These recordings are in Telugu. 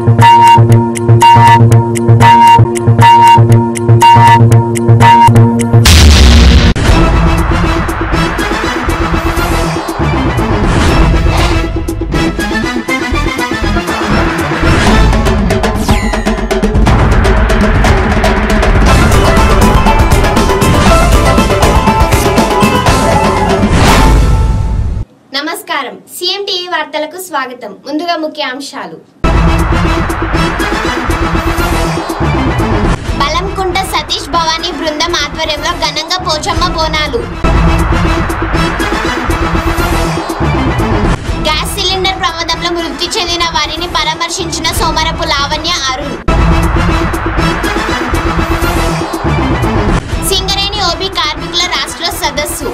నమస్కారం సీఎం టీవీ వార్తలకు స్వాగతం ముందుగా ముఖ్యాంశాలు బలంకుంట సతీష్ భవానీ బృందం ఆధ్వర్యంలో ఘనంగా పోచమ్మ బోనాలు గ్యాస్ సిలిండర్ ప్రమాదంలో మృతి చెందిన వారిని పరామర్శించిన సోమరపు లావణ్య అరుణ్ సింగరేణి ఓబీ కార్మికుల రాష్ట్ర సదస్సు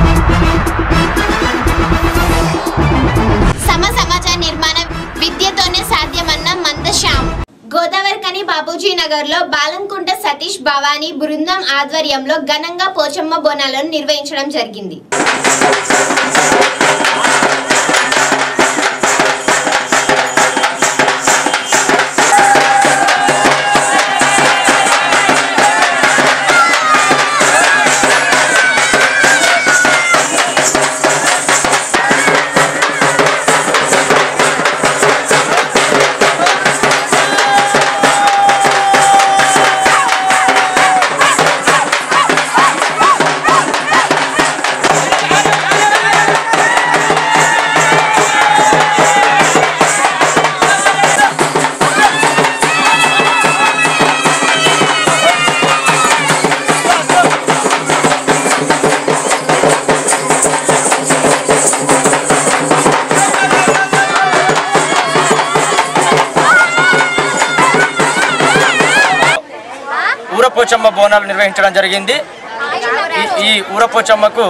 సమ సమాజ నిర్మాణ విద్యతోనే సాధ్యమన్న మందశ్యామ్ గోదావరి కని బాబూజీ నగర్ లో బాలంకుంట సతీష్ భవానీ బృందం ఆధ్వర్యంలో ఘనంగా పోచమ్మ బోనాలను నిర్వహించడం జరిగింది ఊరపోచమ్మ బోనాలు నిర్వహించడం జరిగింది ఈ- ఈ ఊరపోచమ్మకు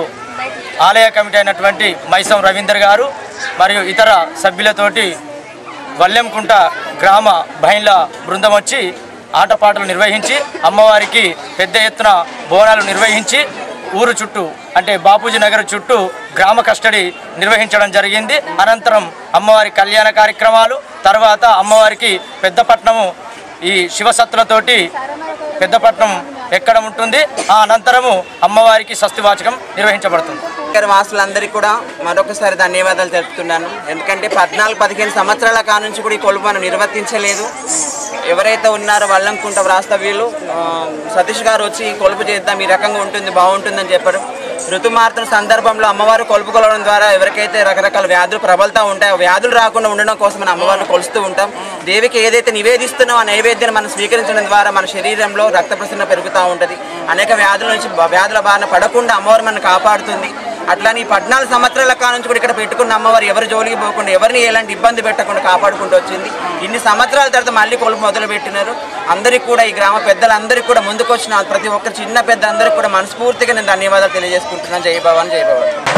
ఆలయ కమిటీ అయినటువంటి మైసం రవీందర్ గారు మరియు ఇతర సభ్యులతోటి వల్లెంకుంట గ్రామ బహిన్ల బృందం వచ్చి ఆటపాటలు నిర్వహించి అమ్మవారికి పెద్ద ఎత్తున బోనాలు నిర్వహించి ఊరు చుట్టూ అంటే బాపూజీ నగర్ చుట్టూ గ్రామ కస్టడీ నిర్వహించడం జరిగింది అనంతరం అమ్మవారి కళ్యాణ కార్యక్రమాలు తర్వాత అమ్మవారికి పెద్దపట్నము ఈ శివసత్తులతోటి పెద్దపట్నం ఎక్కడ ఉంటుంది ఆ అనంతరము అమ్మవారికి స్వస్తివాచకం నిర్వహించబడుతుంది నగర వాసులందరికీ కూడా మరొకసారి ధన్యవాదాలు తెలుపుతున్నాను ఎందుకంటే పద్నాలుగు పదిహేను సంవత్సరాల కాడ నుంచి కూడా ఈ కొలుపు మనం నిర్వర్తించలేదు ఎవరైతే ఉన్నారో వల్లంకుంట వాస్తవ్యులు ఆ, సతీష్ గారు వచ్చి ఈ కొలుపు చేద్దాం ఈ రకంగా ఉంటుంది బాగుంటుందని చెప్పారు ఋతుమార్తెల సందర్భంలో అమ్మవారు కొలుపు కొలవడం ద్వారా ఎవరికైతే రకరకాల వ్యాధులు ప్రబలుతూ ఉంటాయో వ్యాధులు రాకుండా ఉండడం కోసం మనం అమ్మవారిని కొలుస్తూ ఉంటాం దేవికి ఏదైతే నివేదిస్తున్నామో ఆ నైవేద్యాన్ని మనం స్వీకరించడం ద్వారా మన శరీరంలో రక్త ప్రసరణ పెరుగుతూ ఉంటుంది అనేక వ్యాధుల నుంచి వ్యాధుల బారిన పడకుండా అమ్మవారు మనల్ని కాపాడుతుంది అట్లానే ఈ పద్నాలుగు సంవత్సరాల కాలం నుంచి కూడా ఇక్కడ పెట్టుకున్న అమ్మవారు ఎవరి జోలికి పోకుండా ఎవరిని ఎలాంటి ఇబ్బంది పెట్టకుండా కాపాడుకుంటూ వచ్చింది ఇన్ని సంవత్సరాల తర్వాత మళ్ళీ కొలుపు మొదలు పెట్టినారు అందరికీ కూడా ఈ గ్రామ పెద్దలందరికీ కూడా ముందుకు వచ్చిన ప్రతి ఒక్కరు చిన్న పెద్ద అందరికీ కూడా మనస్ఫూర్తిగా నేను ధన్యవాదాలు తెలియజేసుకుంటున్నాను జై భవాన్ జై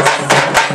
భవాన్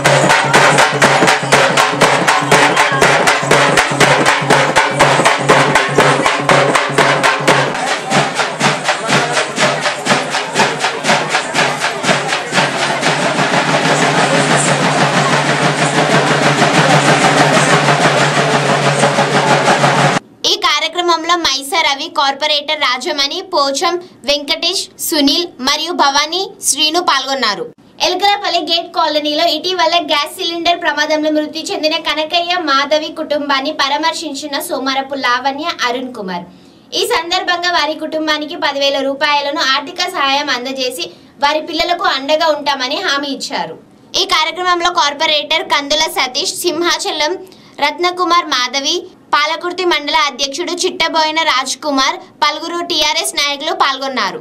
ఈ కార్యక్రమంలో మైసా రవి కార్పొరేటర్ రాజమణి పోచం వెంకటేష్ సునీల్ మరియు భవానీ శ్రీను పాల్గొన్నారు ఎల్కలపల్లి గేట్ కాలనీలో ఇటీవల గ్యాస్ సిలిండర్ ప్రమాదంలో మృతి చెందిన కనకయ్య మాధవి కుటుంబాన్ని పరామర్శించిన సోమరపు లావణ్య అరుణ్ కుమార్ ఈ సందర్భంగా వారి కుటుంబానికి పదివేల రూపాయలను ఆర్థిక సహాయం అందజేసి వారి పిల్లలకు అండగా ఉంటామని హామీ ఇచ్చారు ఈ కార్యక్రమంలో కార్పొరేటర్ కందుల సతీష్ సింహాచలం రత్నకుమార్ మాధవి పాలకుర్తి మండల అధ్యక్షుడు చిట్టబోయిన రాజ్ కుమార్ పలువురు టీఆర్ఎస్ నాయకులు పాల్గొన్నారు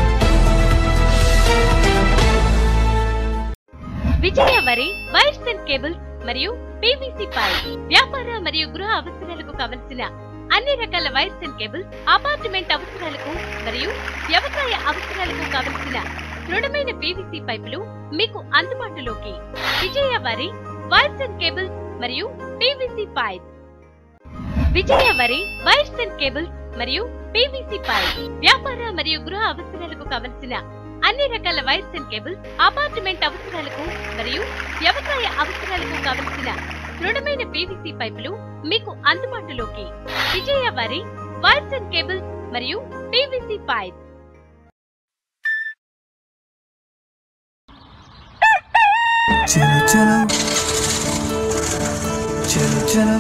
Vijaya Vari wires and cables మరియు పీవీసీ పైప్ వ్యాపార మరియు గృహ అవసరాలకు కావలసిన అన్ని రకాల వైర్స్ అండ్ కేబుల్స్ అపార్ట్మెంట్ అవసరాలకు మరియు వ్యవసాయ అవసరాలకు కావలసిన దృఢమైన పీవీసీ పైపులు మీకు అందుబాటులోకి Vijaya Vari wires and cables మరియు PVC pipe Vijaya Vari wires and cables మరియు పీవీసీ పైప్ వ్యాపార మరియు గృహ అవసరాలకు కావలసిన అన్ని రకాల వైర్స్ అండ్ కేబుల్స్ అపార్ట్మెంట్ అవసరాలకు మరియు వ్యవసాయ అవసరాలకు కావలసిన దృఢమైన పీవీసీ పైపులు మీకు అందుబాటులోకి Vijaya Vari wires and cables మరియు పీవీసీ పైప్ చలో చలో చలో చలో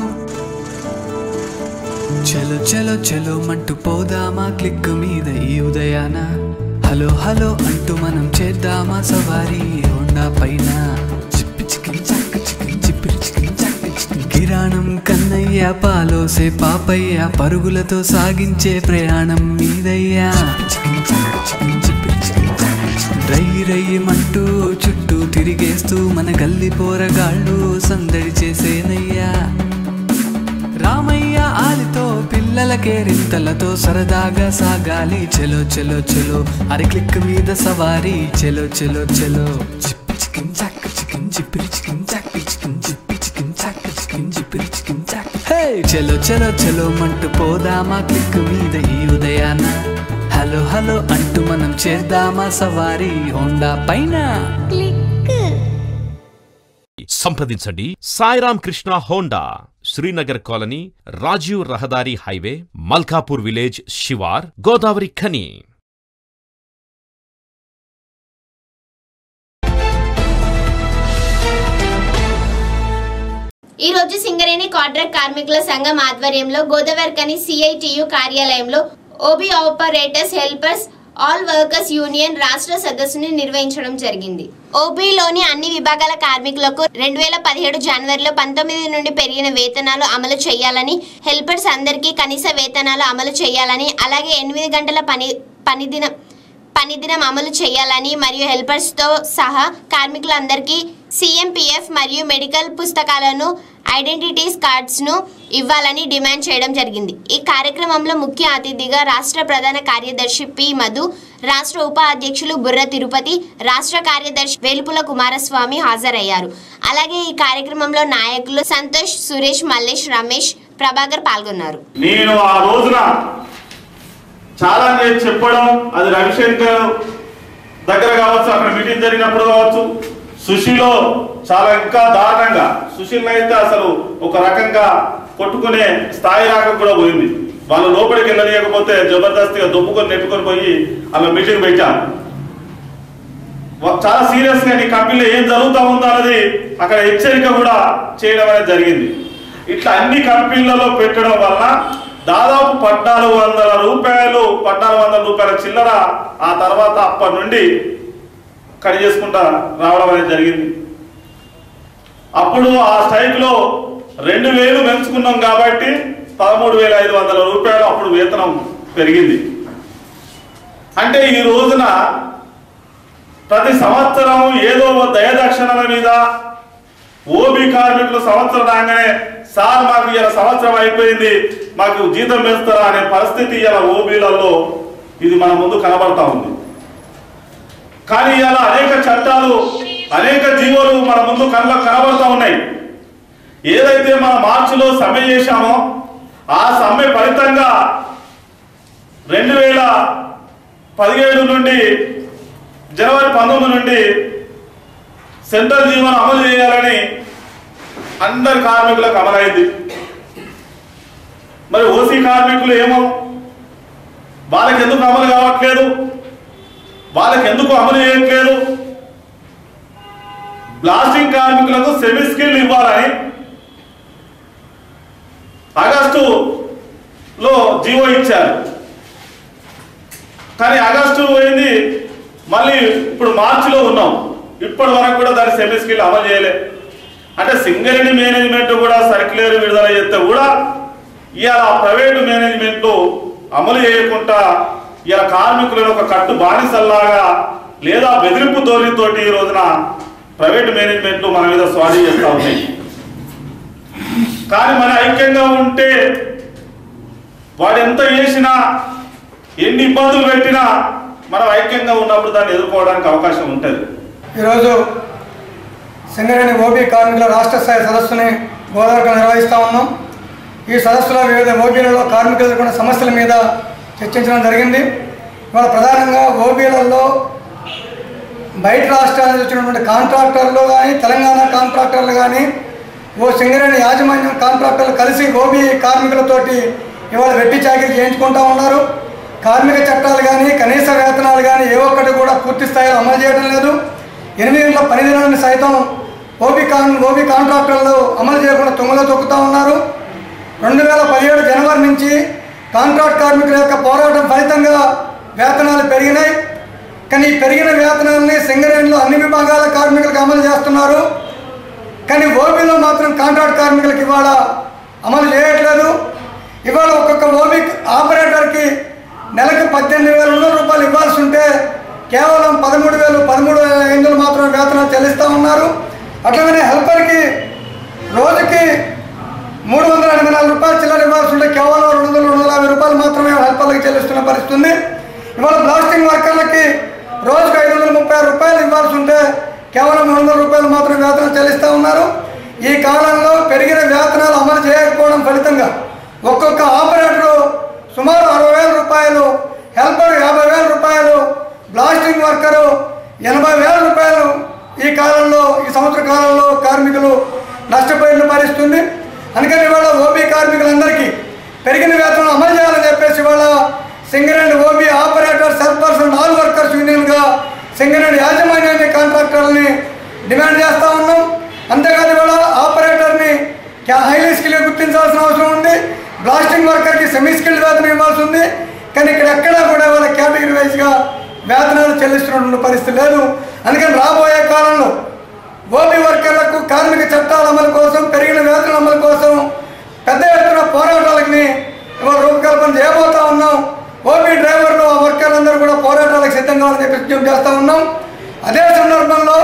చలో చలో చలో మంటూ పోదామా క్లిక్ మీద ఈ ఉదయాన హలో హలో అంటూ మనం చేద్దామా సవారీ హోండా పైన చిప్పి చికిన్ చక్క చికిన్ చిప్పిరి చికిన్ చక్క చికిన్ కిరాణం కన్నయ్య పాలోసే పాపయ్య పరుగులతో సాగించే ప్రయాణం మీదయ్యా చికిన్ చక్క చికిన్ చిప్పిరి చికిన్ చక్క చికిన్ రై రయ్యమంటూ చుట్టూ తిరిగేస్తూ మన గల్లి పోరగాళ్ళు సందడి చేసేనయ్యా రామయ్య ఆలితో పిల్లలకే రింతలతో సరదాగా సాగాలి చెలో చెలో చెలో అరి క్లిక్ మీద సవారీ చెలో చెలో చెలో చిప్పి చికిన్ చాక్ చికిన్ చిప్పిరి చికిన్ చాక్ చికిన్ చిప్పి చికిన్ చాక్ చికిన్ చిప్పిరి చికిన్ చాక్ హే చెలో చెలో చెలో మంటూ పోదామా క్లిక్ మీద ఈ ఉదయాన హలో హలో అంటూ మనం చేద్దామా సవారీ హోండా పైన సంప్రదించండి సాయిరామ్ కృష్ణ హోండా శ్రీనగర్ కాలనీ రాజీవ్ రహదారి హైవే మల్కాపూర్ విలేజ్ శివార్ గోదావరి ఖని ఈ రోజు సింగరేణి కాంట్రాక్ట్ కార్మికుల సంఘం ఆధ్వర్యంలో గోదావరికని సిఐటియు కార్యాలయంలో OB operators helpers all workers union రాష్ట్ర సదస్సుని నిర్వహించడం జరిగింది ఓబీలోని అన్ని విభాగాల కార్మికులకు రెండు వేల పదిహేడు జనవరిలో పంతొమ్మిది నుండి పెరిగిన వేతనాలు అమలు చేయాలని హెల్పర్స్ అందరికీ కనీస వేతనాలు అమలు చేయాలని అలాగే ఎనిమిది గంటల పని పని దినం పని దినం అమలు చేయాలని మరియు హెల్పర్స్తో సహా కార్మికులందరికీ సిఎంపిఎఫ్ మరియు మెడికల్ పుస్తకాలను ఐడెంటిటీస్ కార్డ్స్ను ఇవ్వాలని డిమాండ్ చేయడం జరిగింది ఈ కార్యక్రమంలో ముఖ్య అతిథిగా రాష్ట్ర ప్రధాన కార్యదర్శి పి మధు రాష్ట్ర ఉపాధ్యక్షులు బుర్ర తిరుపతి రాష్ట్ర కార్యదర్శి వేలుపుల కుమారస్వామి హాజరయ్యారు అలాగే ఈ కార్యక్రమంలో నాయకులు సంతోష్ సురేష్ మల్లేష్ రమేష్ ప్రభాకర్ పాల్గొన్నారు నేను ఆ రోజున చాలా నేను చెప్పడం అది రవిశంకర్ దగ్గర కావచ్చు అక్కడ మీటింగ్ జరిగినప్పుడు కావచ్చు సుశీలో చాలా ఇంకా దారుణంగా సుశీల్ అయితే అసలు ఒక రకంగా కొట్టుకునే స్థాయి రాక కూడా పోయింది వాళ్ళు లోపలికి వెళ్ళనీయకపోతే జబర్దస్తిగా దొప్పుకొని నెట్టుకొని పోయి అలా మీటింగ్ పెట్టాం వా- చాలా సీరియస్ గా నీ కంపెనీలో ఏం జరుగుతా ఉందో అన్నది అక్కడ హెచ్చరిక కూడా చేయడం అనేది జరిగింది ఇట్లా అన్ని కంపెనీలలో పెట్టడం వలన దాదాపు పద్నాలుగు వందల రూపాయలు పద్నాలుగు వందల రూపాయల చిల్లర ఆ తర్వాత అప్పటి నుండి కట్ చేసుకుంటా రావడం అనేది జరిగింది అప్పుడు ఆ స్ట్రైక్ లో రెండు వేలు పెంచుకున్నాం కాబట్టి పదమూడు వేల ఐదు వందల రూపాయలు అప్పుడు వేతనం పెరిగింది అంటే ఈ రోజున ప్రతి సంవత్సరం ఏదో ఒక దయదక్షిణల మీద ఓబీ కార్మికులు సంవత్సరం రాగానే సార్ మాకు ఇలా సంవత్సరం అయిపోయింది మాకు జీతం వేస్తారా అనే పరిస్థితి ఇలా ఓబీలలో ఇది మన ముందు కనబడతా ఉంది కానీ ఇలా అనేక చట్టాలు అనేక జీవోలు మన ముందు కళ్ళ కనబడతా ఉన్నాయి ఏదైతే మనం మార్చిలో సమ్మె చేశామో ఆ సమ్మె ఫలితంగా రెండు వేల పదిహేడు నుండి జనవరి పంతొమ్మిది నుండి సెంట్రల్ జీవనం అమలు చేయాలని అందరి కార్మికులకు అమలైంది మరి ఓసీ కార్మికులు ఏమో వాళ్ళకి ఎందుకు అమలు కావట్లేదు వాళ్ళకి ఎందుకు అమలు చేయట్లేదు బ్లాస్టింగ్ కార్మికులకు సెమీ స్కిల్ ఇవ్వాలని ఆగస్టులో జీవో ఇచ్చారు కానీ ఆగస్టు పోయింది మళ్ళీ ఇప్పుడు మార్చిలో ఉన్నాం ఇప్పటి వరకు కూడా దాని సెమీ స్కిల్ అమలు చేయలే అంటే సింగరేణి మేనేజ్మెంట్ కూడా సర్క్యులర్ విడుదల చేస్తే కూడా ఇవాళ ప్రైవేటు మేనేజ్మెంట్ అమలు చేయకుండా ఇలా కార్మికులను ఒక కట్టు బానిసల్లాగా లేదా బెదిరింపు ధోరణితోటి ఈ రోజున ప్రైవేట్ మేనేజ్మెంట్ మన మీద స్వాధీ చేస్తా ఉన్నాయి కానీ మన ఐక్యంగా ఉంటే వాడు ఎంత చేసినా ఎన్ని ఇబ్బందులు పెట్టినా మనం ఐక్యంగా ఉన్నప్పుడు దాన్ని ఎదుర్కోవడానికి అవకాశం ఉంటుంది ఈరోజు సింగరేణి ఓబీ కార్మికుల రాష్ట్ర స్థాయి సదస్సుని గోదావరిలో నిర్వహిస్తూ ఉన్నాం ఈ సదస్సులో వివిధ ఓబీలలో కార్మికులు ఎదుర్కొన్న సమస్యల మీద చర్చించడం జరిగింది ఇవాళ ప్రధానంగా ఓబీలలో బయట రాష్ట్రాల నుంచి వచ్చినటువంటి కాంట్రాక్టర్లు కానీ తెలంగాణ కాంట్రాక్టర్లు కానీ ఓ సింగరేణి యాజమాన్యం కాంట్రాక్టర్లు కలిసి ఓబీ కార్మికులతోటి ఇవాళ వెట్టి చాకరీ చేయించుకుంటా ఉన్నారు కార్మిక చట్టాలు కానీ కనీస వేతనాలు కానీ ఏ ఒక్కటి కూడా పూర్తి స్థాయిలో అమలు చేయడం లేదు ఎనిమిది గంటల పని దినాన్ని సైతం ఓబీ కాన్ ఓబీ కాంట్రాక్టర్లు అమలు చేయకుండా తుంగలో తొక్కుతూ ఉన్నారు రెండు వేల పదిహేడు జనవరి నుంచి కాంట్రాక్ట్ కార్మికుల యొక్క పోరాటం ఫలితంగా వేతనాలు పెరిగినాయి కానీ ఈ పెరిగిన వేతనాలని సింగరేణిలో అన్ని విభాగాల కార్మికులకు అమలు చేస్తున్నారు కానీ ఓబీలో మాత్రం కాంట్రాక్ట్ కార్మికులకు ఇవాళ అమలు చేయట్లేదు ఇవాళ ఒక్కొక్క ఓబీ ఆపరేటర్కి నెలకు పద్దెనిమిది వేల రెండు వందల రూపాయలు ఇవ్వాల్సి ఉంటే కేవలం పదమూడు వేలు పదమూడు వేల ఐదు వందలు మాత్రమే వేతనాలు చెల్లిస్తూ ఉన్నారు అట్లనే హెల్పర్కి రోజుకి మూడు వందల ఎనభై నాలుగు రూపాయలు చిల్లర ఇవ్వాల్సి ఉంటే కేవలం రెండు వందల రెండు వందల యాభై రూపాయలు మాత్రమే హెల్పర్లకు చెల్లిస్తున్న పరిస్థితి ఉంది ఇవాళ బ్లాస్టింగ్ వర్కర్లకి రోజుకు ఐదు వందల ముప్పై ఆరు రూపాయలు ఇవ్వాల్సి ఉంటే కేవలం మూడు వందల రూపాయలు మాత్రమే వేతనం చెల్లిస్తూ ఉన్నారు ఈ కాలంలో పెరిగిన వేతనాలు అమలు చేయకపోవడం ఫలితంగా ఒక్కొక్క ఆపరేటరు సుమారు అరవై వేల రూపాయలు హెల్పర్ యాభై వేల రూపాయలు బ్లాస్టింగ్ వర్కరు ఎనభై వేల రూపాయలు ఈ కాలంలో ఈ సంవత్సర కాలంలో కార్మికులు నష్టపోయిన పరిస్థితుంది అందుకని ఇవాళ ఓబీ కార్మికులందరికీ పెరిగిన వేతనం అమలు చేయాలని చెప్పేసి ఇవాళ సింగరేణి ఓబీ ఆపరేటర్ సర్పర్సన్ ఆల్ వర్కర్స్ యూనియన్గా సింగరేణి యాజమాన్యాన్ని కాంట్రాక్టర్లని డిమాండ్ చేస్తూ ఉన్నాం అంతేకాదు ఇవాళ ఆపరేటర్ని హైలీ స్కిల్ గుర్తించాల్సిన అవసరం ఉంది బ్లాస్టింగ్ వర్కర్కి సెమీ స్కిల్డ్ వేతనం ఇవ్వాల్సి ఉంది కానీ ఇక్కడ ఎక్కడా కూడా వాళ్ళ కేటగిరీ వైజ్గా వేతనాలు చెల్లిస్తున్నటువంటి పరిస్థితి లేదు అందుకని రాబోయే కాలంలో ఓబీ వర్కర్లకు కార్మిక చట్టాల అమలు కోసం పెరిగిన వేతన అమలు కోసం పెద్ద ఎత్తున పోరాటాలకి ఇవాళ రూపకల్పన చేయబోతా ఉన్నాం ఓబీ డ్రైవర్లు ఆ వర్కర్లందరూ కూడా పోరాటాలకు సిద్ధం కావాలని చెప్పి విజ్ఞప్తి చేస్తూ ఉన్నాం అదే సందర్భంలో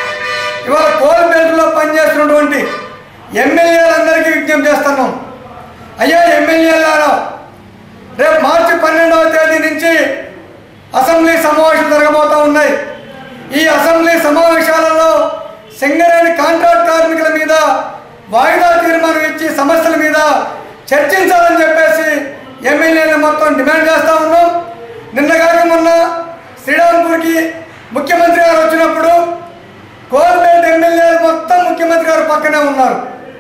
ఇవాళ కోల్ బెల్ట్లో పనిచేస్తున్నటువంటి ఎమ్మెల్యేలందరికీ విజ్ఞప్తి చేస్తున్నాం అయ్యా ఎమ్మెల్యేలారా రేపు మార్చి పన్నెండవ తేదీ నుంచి అసెంబ్లీ సమావేశాలు జరగబోతూ ఉన్నాయి ఈ అసెంబ్లీ సమావేశాలలో సింగరేణి కాంట్రాక్ట్ కార్మికుల మీద వాయిదా తీర్మానం ఇచ్చి సమస్యల మీద చర్చించాలని చెప్పేసి ఎమ్మెల్యేలు మొత్తం డిమాండ్ చేస్తూ ఉన్నాం నిన్న కాక మొన్న శ్రీరాంపూర్కి ముఖ్యమంత్రి గారు వచ్చినప్పుడు కోల్బెల్ట్ ఎమ్మెల్యేలు మొత్తం ముఖ్యమంత్రి గారు పక్కనే ఉన్నారు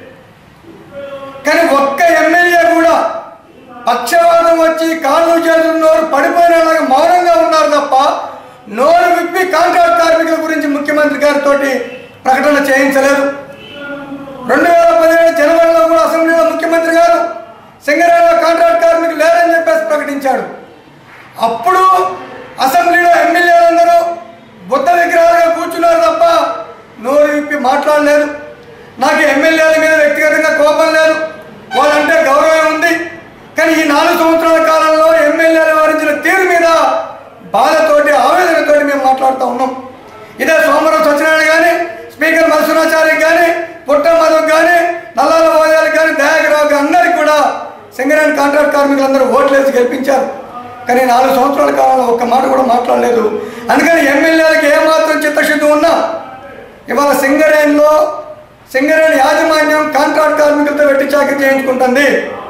కానీ ఒక్క ఎమ్మెల్యే కూడా పక్షవాదం వచ్చి కాళ్ళు చేతులు నోరు పడిపోయినలాగా మౌనంగా ఉన్నారు తప్ప నోరు విప్పి కాంట్రాక్ట్ కార్మికుల గురించి ముఖ్యమంత్రి గారితో ప్రకటన చేయించలేదు రెండు వేల పదిహేడు జనవరిలో కూడా అసెంబ్లీలో ముఖ్యమంత్రి గారు సింగరేణిలో కాంట్రాక్ట్ కార్మికులు లేరని చెప్పేసి ప్రకటించాడు అప్పుడు అసెంబ్లీలో ఎమ్మెల్యేలందరూ బుద్ధ విగ్రహాలుగా కూర్చున్నారు తప్ప నోరు విప్పి మాట్లాడలేదు నాకు ఎమ్మెల్యేల మీద వ్యక్తిగతంగా కోపం లేదు వాళ్ళంటే గౌరవం ఉంది కానీ ఈ నాలుగు సంవత్సరాల కాలంలో ఎమ్మెల్యేలు వ్యవహరించిన తీరు మీద బాధతోటి ఆవేదనతోటి మేము మాట్లాడుతూ ఉన్నాం ఇదే సోమవారం సత్యనారాయణ కానీ స్పీకర్ మధుసూరాచార్య కానీ పుట్ట మధుకు కానీ నల్లాల మోదాలకు కానీ దయాకరావు కానీ అందరికీ కూడా సింగరేణి కాంట్రాక్ట్ కార్మికులందరూ ఓట్లేసి గెలిపించారు కానీ నాలుగు సంవత్సరాల కాలంలో ఒక్క మాట కూడా మాట్లాడలేదు అందుకని ఎమ్మెల్యేలకు ఏమాత్రం చిత్తశుద్ధి ఉన్నా ఇవాళ సింగరేణిలో సింగరేణి యాజమాన్యం కాంట్రాక్ట్ కార్మికులతో వెట్టి చాకరీ చేయించుకుంటుంది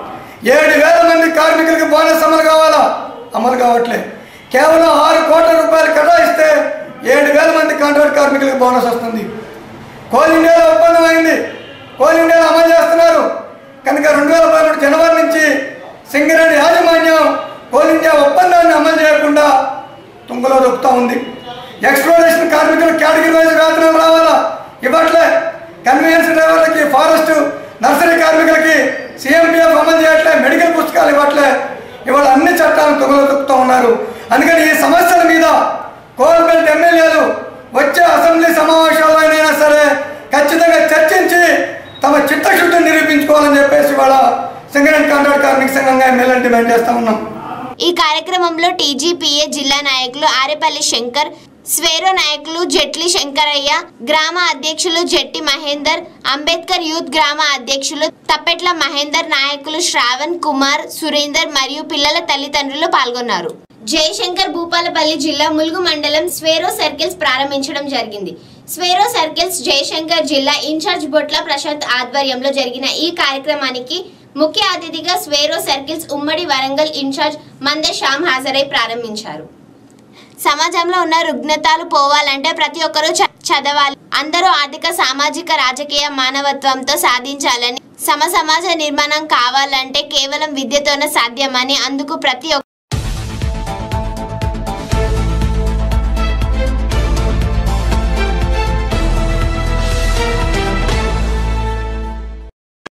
ఏడు వేల మంది కార్మికులకి బోనస్ అమలు కావాలా అమలు కావట్లే కేవలం ఆరు కోట్ల రూపాయలు కేటాయిస్తే ఏడు వేల మంది కాంట్రాక్ట్ కార్మికులకు బోనస్ వస్తుంది కోల్ ఇండియాలో ఒప్పందం అయింది కోల్ ఇండియాలో అమలు చేస్తున్నారు కనుక రెండు వేల పదమూడు జనవరి నుంచి సింగరేణి యాజమాన్యం కోల్ ఇండియా ఒప్పందాన్ని అమలు చేయకుండా తుంగలో దొక్కుతూ ఉంది ఎక్స్ప్లోరేషన్ కార్మికులు కేటగిరీ వైజ్ వేతనాలు రావాలా ఇవ్వట్లే కన్వీనియన్స్ డ్రైవర్లకి ఫారెస్ట్ నర్సరీ కార్మికులకి సిఎంపిఎఫ్ అమలు చేయట్లే మెడికల్ పుస్తకాలు ఇవ్వట్లే ఇవాళ అన్ని చట్టాలను తుంగలో దొక్కుతూ ఉన్నారు అందుకని ఈ సమస్యల మీద కోల్బెల్ట్ ఎమ్మెల్యేలు వచ్చే అసెంబ్లీ సమావేశాల్లో అయినా సరే ఖచ్చితంగా చర్చించి తమ చిత్తశుద్ధిని నిరూపించుకోవాలని చెప్పేసి ఇవాళ సింగరేణి కాంట్రాక్ట్ కార్మిక సంఘంగా ఎమ్మెల్యేని డిమాండ్ చేస్తూ ఉన్నాం ఈ కార్యక్రమంలో టీజీపీఏ జిల్లా నాయకులు ఆరేపల్లి శంకర్ స్వేరో నాయకులు జెట్లి శంకరయ్య గ్రామ అధ్యక్షులు జెట్టి మహేందర్ అంబేద్కర్ యూత్ గ్రామ అధ్యక్షులు తప్పెట్ల మహేందర్ నాయకులు శ్రావణ్ కుమార్ సురేందర్ మరియు పిల్లల తల్లిదండ్రులు పాల్గొన్నారు జయశంకర్ భూపాలపల్లి జిల్లా ములుగు మండలం స్వేరో సర్కిల్స్ ప్రారంభించడం జరిగింది స్వేరో సర్కిల్స్ జయశంకర్ జిల్లా ఇన్ఛార్జ్ బొట్ల ప్రశాంత్ ఆధ్వర్యంలో జరిగిన ఈ కార్యక్రమానికి ముఖ్య అతిథిగా స్వేరో సర్కిల్స్ ఉమ్మడి వరంగల్ ఇన్ఛార్జ్ మందే శ్యామ్ హాజరై ప్రారంభించారు సమాజంలో ఉన్న రుగ్నతాలు పోవాలంటే ప్రతి ఒక్కరూ చ- చదవాలి అందరూ ఆర్థిక సామాజిక రాజకీయ మానవత్వంతో సాధించాలని సమ సమాజ నిర్మాణం కావాలంటే కేవలం విద్యతోనే సాధ్యమని అందుకు ప్రతి ఒక్క